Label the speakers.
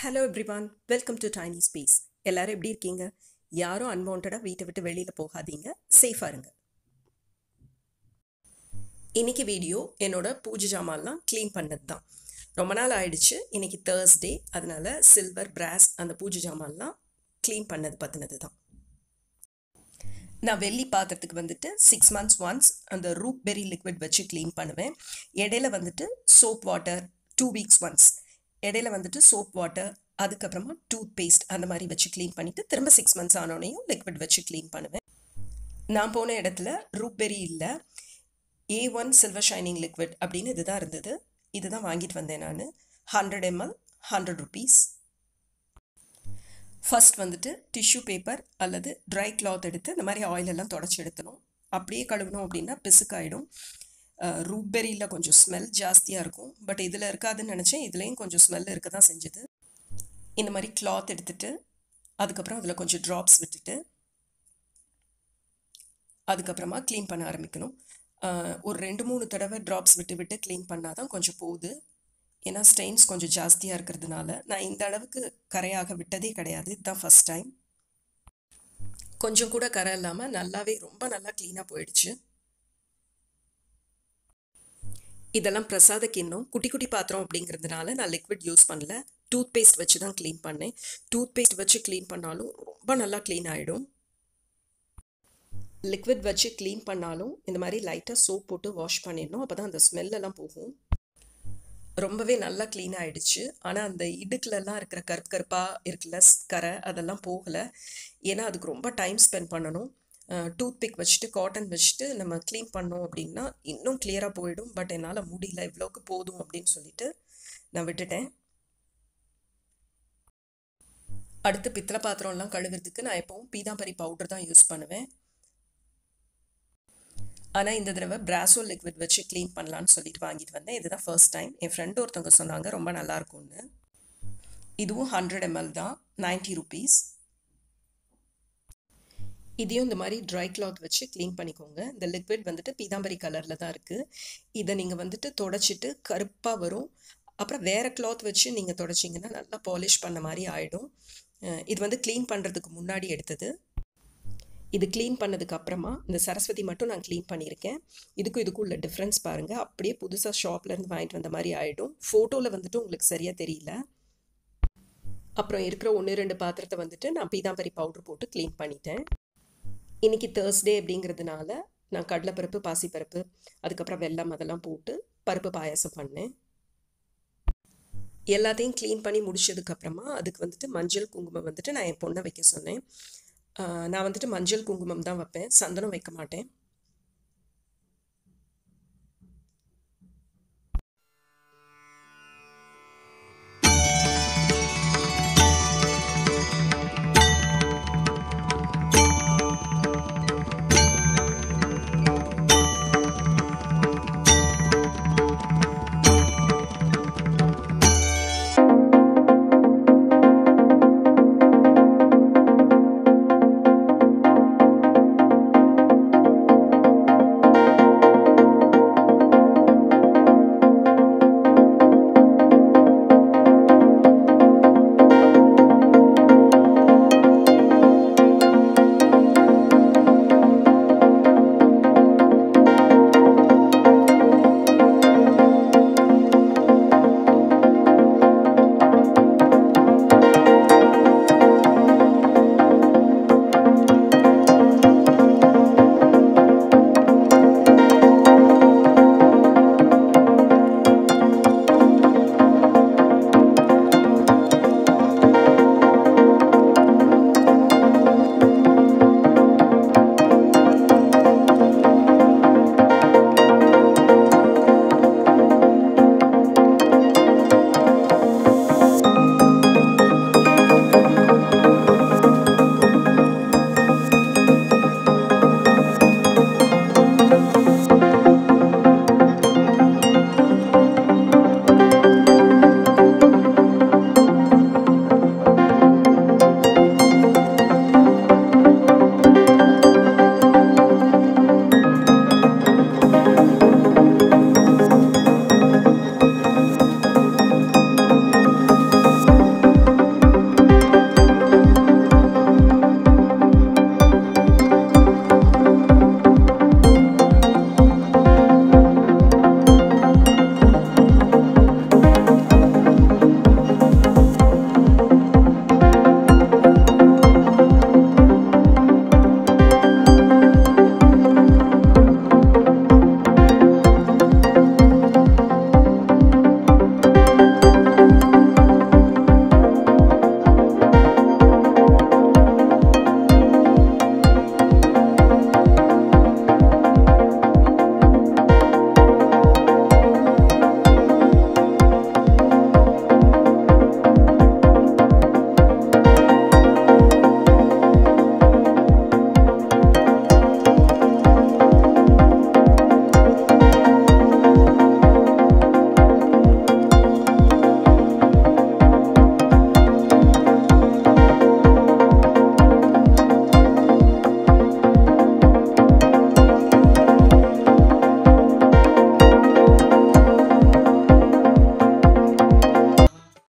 Speaker 1: hello everyone welcome to Tiny Space எல்லாரும் எப்படி இருக்கீங்க யாரும் அன்வான்டாக வீட்டை விட்டு வெளியில் போகாதீங்க சேஃபாக இருங்க இன்னைக்கு வீடியோ என்னோட பூஜை ஜாமான்லாம் க்ளீன் பண்ணது தான் ரொம்ப நாள் ஆயிடுச்சு இன்னைக்கு தேர்ஸ்டே அதனால சில்வர் பிராஸ் அந்த பூஜை ஜாமான்லாம் க்ளீன் பண்ணது பற்றினது தான் நான் வெள்ளி பாத்திரத்துக்கு வந்துட்டு சிக்ஸ் மந்த்ஸ் ஒன்ஸ் அந்த ரூப் பெரி லிக்விட் வச்சு க்ளீன் பண்ணுவேன் இடையில வந்துட்டு soap water two weeks once இடையில வந்துட்டு சோப் வாட்டர் அதுக்கப்புறமா டூத் பேஸ்ட் அந்த மாதிரி வச்சு க்ளீன் பண்ணிவிட்டு திரும்ப சிக்ஸ் மந்த்ஸ் ஆனோடனையும் லிக்விட் வச்சு க்ளீன் பண்ணுவேன் நான் போன இடத்துல ரூப் பெரி இல்லை A one silver shining liquid அப்படின்னு இதுதான் இருந்தது இதுதான் வாங்கிட்டு வந்தேன் நான் hundred ml hundred rupees first வந்துட்டு டிஷ்யூ பேப்பர் அல்லது ட்ரை கிளாத் எடுத்து இந்த மாதிரி ஆயில் எல்லாம் தொடச்சி எடுத்தணும் அப்படியே கழுவணும் அப்படின்னா பிசுக்காயிடும் ரூபெரியில் கொஞ்சம் ஸ்மெல் ஜாஸ்தியாக இருக்கும் பட் இதில் இருக்காதுன்னு நினச்சேன் இதுலேயும் கொஞ்சம் ஸ்மெல் இருக்க தான் செஞ்சுது இந்த மாதிரி கிளாத் எடுத்துட்டு அதுக்கப்புறம் அதில் கொஞ்சம் ட்ராப்ஸ் விட்டுட்டு அதுக்கப்புறமா க்ளீன் பண்ண ஆரம்பிக்கணும் ஒரு ரெண்டு மூணு தடவை ட்ராப்ஸ் விட்டு விட்டு க்ளீன் பண்ணால் தான் கொஞ்சம் போகுது ஏன்னா ஸ்டெயின்ஸ் கொஞ்சம் ஜாஸ்தியாக இருக்கிறதுனால நான் இந்த அளவுக்கு கரையாக விட்டதே கிடையாது இதுதான் ஃபஸ்ட் டைம் கொஞ்சம் கூட கரை இல்லாமல் நல்லாவே ரொம்ப நல்லா க்ளீனாக போயிடுச்சு இதெல்லாம் பிரசாத கிண்ணம் குட்டி குட்டி பாத்திரம் அப்படிங்கிறதுனால நான் லிக்விட் யூஸ் பண்ணல டூத் பேஸ்ட் வச்சு தான் க்ளீன் பண்ணேன் டூத் பேஸ்ட் வச்சு க்ளீன் பண்ணாலும் ரொம்ப நல்லா க்ளீன் ஆகிடும் லிக்விட் வச்சு க்ளீன் பண்ணாலும் இந்த மாதிரி லைட்டாக சோப் போட்டு வாஷ் பண்ணிடணும் அப்போ தான் அந்த ஸ்மெல்லெல்லாம் போகும் ரொம்பவே நல்லா க்ளீன் ஆகிடுச்சு ஆனால் அந்த இடுக்குலலாம் இருக்கிற கருப்பு கருப்பாக இருக்குல்ல கரை அதெல்லாம் போகலை ஏன்னா அதுக்கு ரொம்ப டைம் ஸ்பெண்ட் பண்ணணும் டூத் பிக் வச்சுட்டு காட்டன் வச்சுட்டு நம்ம க்ளீன் பண்ணோம் அப்படின்னா இன்னும் கிளியராக போயிடும் பட் என்னால் முடியல இவ்வளோக்கு போதும் அப்படின்னு சொல்லிட்டு நான் விட்டுட்டேன் அடுத்து பித்தளை பாத்திரம்லாம் கழுவுறதுக்கு நான் எப்பவும் பீதாம்பரி பவுடர் தான் யூஸ் பண்ணுவேன் ஆனால் இந்த தடவை பிராசோ லிக்விட் வச்சு க்ளீன் பண்ணலான்னு சொல்லிட்டு வாங்கிட்டு வந்தேன் இதுதான் ஃபர்ஸ்ட் டைம் என் ஃப்ரெண்டு ஒருத்தவங்க சொன்னாங்க ரொம்ப நல்லா இருக்கும்னு இதுவும் ஹண்ட்ரட் எம்எல் தான் நைன்ட்டி ருபீஸ் இதையும் இந்த மாதிரி ட்ரை கிளாத் வச்சு க்ளீன் பண்ணிக்கோங்க இந்த லிக்விட் வந்துட்டு பீதாம்பரி கலரில் தான் இருக்குது இதை நீங்கள் வந்துட்டு தொடச்சிட்டு கருப்பாக வரும் அப்புறம் வேறு கிளாத் வச்சு நீங்கள் தொடச்சிங்கன்னா நல்லா பாலிஷ் பண்ண மாதிரி ஆகிடும் இது வந்து க்ளீன் பண்ணுறதுக்கு முன்னாடி எடுத்தது இது க்ளீன் பண்ணதுக்கு அப்புறமா இந்த சரஸ்வதி மட்டும் நான் க்ளீன் பண்ணியிருக்கேன் இதுக்கும் இதுக்கும் உள்ள டிஃப்ரென்ஸ் பாருங்கள் அப்படியே புதுசாக ஷாப்லேருந்து வாங்கிட்டு வந்த மாதிரி ஆகிடும் ஃபோட்டோவில் வந்துட்டு உங்களுக்கு சரியாக தெரியல அப்புறம் இருக்கிற ஒன்று ரெண்டு பாத்திரத்தை வந்துட்டு நான் பீதாம்பரி பவுடர் போட்டு க்ளீன் பண்ணிட்டேன் இன்றைக்கி தேர்ஸ்டே அப்படிங்கிறதுனால நான் கடலைப்பருப்பு பாசிப்பருப்பு அதுக்கப்புறம் வெல்லம் அதெல்லாம் போட்டு பருப்பு பாயாசம் பண்ணேன் எல்லாத்தையும் க்ளீன் பண்ணி முடிச்சதுக்கப்புறமா அதுக்கு வந்துட்டு மஞ்சள் குங்குமம் வந்துட்டு நான் என் பொண்ணை வைக்க சொன்னேன் நான் வந்துட்டு மஞ்சள் குங்குமம் தான் வைப்பேன் சந்தனம் வைக்க மாட்டேன்